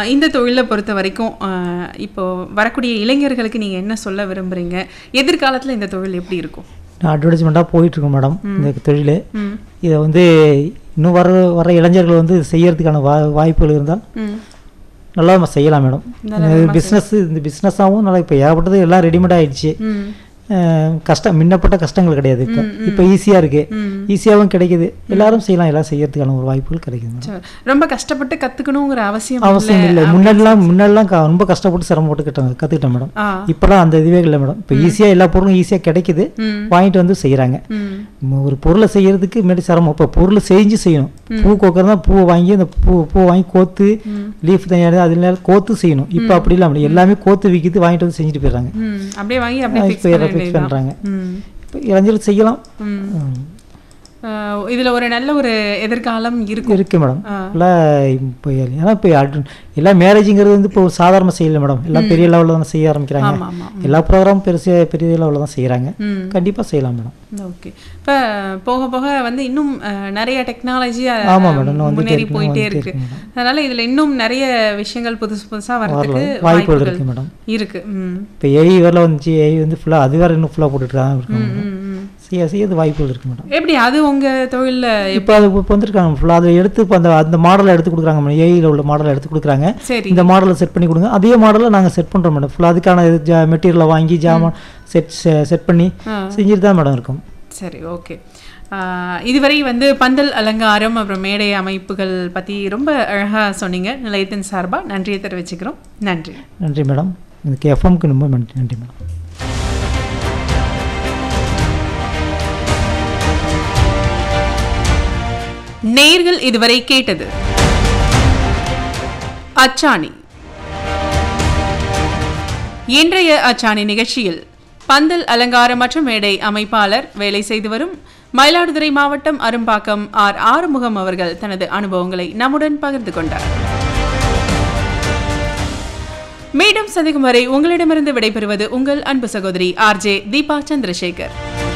இந்த தொழிலை பொறுத்த வரைக்கும் ஆஹ், இப்போ வரக்கூடிய இளைஞர்களுக்கு நீங்கள் என்ன சொல்ல விரும்புகிறீங்க எதிர்காலத்தில் இந்த தொழில் எப்படி இருக்கும் அட்வர்டைஸ்மெண்ட்டாக போயிட்டுருக்கோம் மேடம் இந்த தொழில் ம் இதை வந்து இன்னும் வர வர இளைஞர்கள் வந்து செய்யறதுக்கான வா வாய்ப்புகள் இருந்தால் ம் நல்லா நம்ம செய்யலாம் மேடம் பிஸ்னஸ் இந்த பிஸ்னஸாகவும் நல்லா இப்போ ஏகப்பட்டது எல்லாம் ரெடிமேட் ஆயிடுச்சு ம் அஹ் கஷ்டம் முன்னப்பட்ட கஷ்டங்கள் கிடையாது இப்போ இப்போ ஈஸியாக இருக்கு ம் ஈஸியாகவும் கிடைக்குது எல்லாரும் செய்யலாம் எல்லாம் செய்யறதுக்கான ஒரு வாய்ப்புகள் கிடைக்குது மேடம். சரி. ரொம்ப கஷ்டப்பட்டு கற்றுக்கணுங்கிற அவசியம் அவசியம் இல்லை முன்னாடிலாம் முன்னாடிலாம் க- ரொம்ப கஷ்டப்பட்டு சிரமப்பட்டு கட்ட கற்றுக்கிட்டேன் மேடம் ஆ இப்போலாம் அந்த இதுவே இல்லை மேடம் இப்போ ஈஸியாக எல்லா பொருளும் ஈஸியாக கிடைக்குது ம் வாங்கிட்டு வந்து செய்கிறாங்க ம் ஒரு பொருளை செய்யறதுக்கு முன்னாடி சிரமம் இப்போ பொருளை செஞ்சு செய்யணும் பூ கோக்கறதா பூவை வாங்கி அந்த பூ பூ வாங்கி கோத்து லீஃப் தனியாக அதில் கோத்து செய்யணும் இப்போ அப்படி இல்லை அப்படி எல்லாமே கோத்து விற்கிது வாங்கிட்டு வந்து செஞ்சுட்டு போயிடுறாங்க ம் அப்படியே வாங்கி அப்படியே இப்போ ஃபிக்ஸ் பண்ண ஃபிக்ஸ் வேண்டியதுதான். பண்ணுறாங்க ம் இப்போ இளைஞர்கள் செய்யலாம் ம் ம். ஆஹ் இதுல ஒரு நல்ல ஒரு எதிர்காலம் இருக்கும் இருக்கு மேடம் ஆ. எல்லாம் இப்போ ஏன்னா இப்போ அட்- எல்லாம் மேரேஜுங்கிறது வந்து இப்போ சாதாரண செய்யல மேடம் எல்லாம் பெரிய லெவலில் தான் செய்ய ஆரம்பிக்கிறாங்க ஆமா ஆமா எல்லா ப்ரோக்ராமும் பெருசு பெரிய லெவலில் தான் செய்கிறாங்க ம் கண்டிப்பாக செய்யலாம் மேடம் ஓகே இப்போ போக போக வந்து இன்னும் அஹ், நிறைய டெக்னாலஜி ஆமா மேடம், இன்னும் வந்துட்டே முன்னேறி இருக்கு, போயிட்டே வந்துட்டே இருக்கு இருக்கு அதனால இதுல இன்னும் நிறைய விஷயங்கள் புதுசு புதுசா வர்றதுக்கு வரலாம் வாய்ப்புகள் வாய்ப்புகள் இருக்கு மேடம் இருக்கு ம் இப்போ ஏஐ வேலை வந்துச்சு ஏஐ வந்து ஃபுல்லாக அது வேறு இன்னும் ஃபுல்லாக போட்டுட்டு இருக்காங்க ம், ம், ம். செய்ய செய்யறது வாய்ப்புகள் இருக்கு மேடம் எப்படி அது உங்க தொழில்ல இப்போ அது இப்போ வந்துருக்காங்க ஃபுல்லாக அதை எடுத்து இப்போ அந்த அந்த மாடலை எடுத்து கொடுக்குறாங்க மேடம் ஏஐயில் உள்ள மாடலை எடுத்து கொடுக்குறாங்க சரி இந்த மாடலை செட் பண்ணி கொடுங்க அதே மாடலை நாங்கள் செட் பண்ணுறோம் மேடம் ஃபுல்லாக அதுக்கான ஜா மெட்டீரியலை வாங்கி ஜாமான் செட் செட் பண்ணி ஆ. செஞ்சுட்டு தான் மேடம் இருக்கும் சரி ஓகே ஆஹ் இதுவரை வந்து பந்தல் அலங்காரம் அப்புறம் மேடை அமைப்புகள் பத்தி ரொம்ப அழகா சொன்னீங்க நிலையத்தின் சார்பா நன்றியை தெரிவிச்சுக்கிறோம் நன்றி நன்றி மேடம் இதுக்கு எஃப்எம்க்கு ரொம்ப நன்றி நன்றி மேடம் நேர்கள் இதுவரை கேட்டது அச்சாணி இன்றைய அச்சாணி நிகழ்ச்சியில் பந்தல் அலங்காரம் மற்றும் மேடை அமைப்பாளர் வேலை செய்து வரும் மயிலாடுதுறை மாவட்டம் அரும்பாக்கம் ஆர் ஆறுமுகம் அவர்கள் தனது அனுபவங்களை நம்முடன் பகிர்ந்து கொண்டார் மீண்டும் சந்திக்கும் வரை உங்களிடமிருந்து விடைபெறுவது உங்கள் அன்பு சகோதரி ஆர்ஜே தீபா சந்திரசேகர்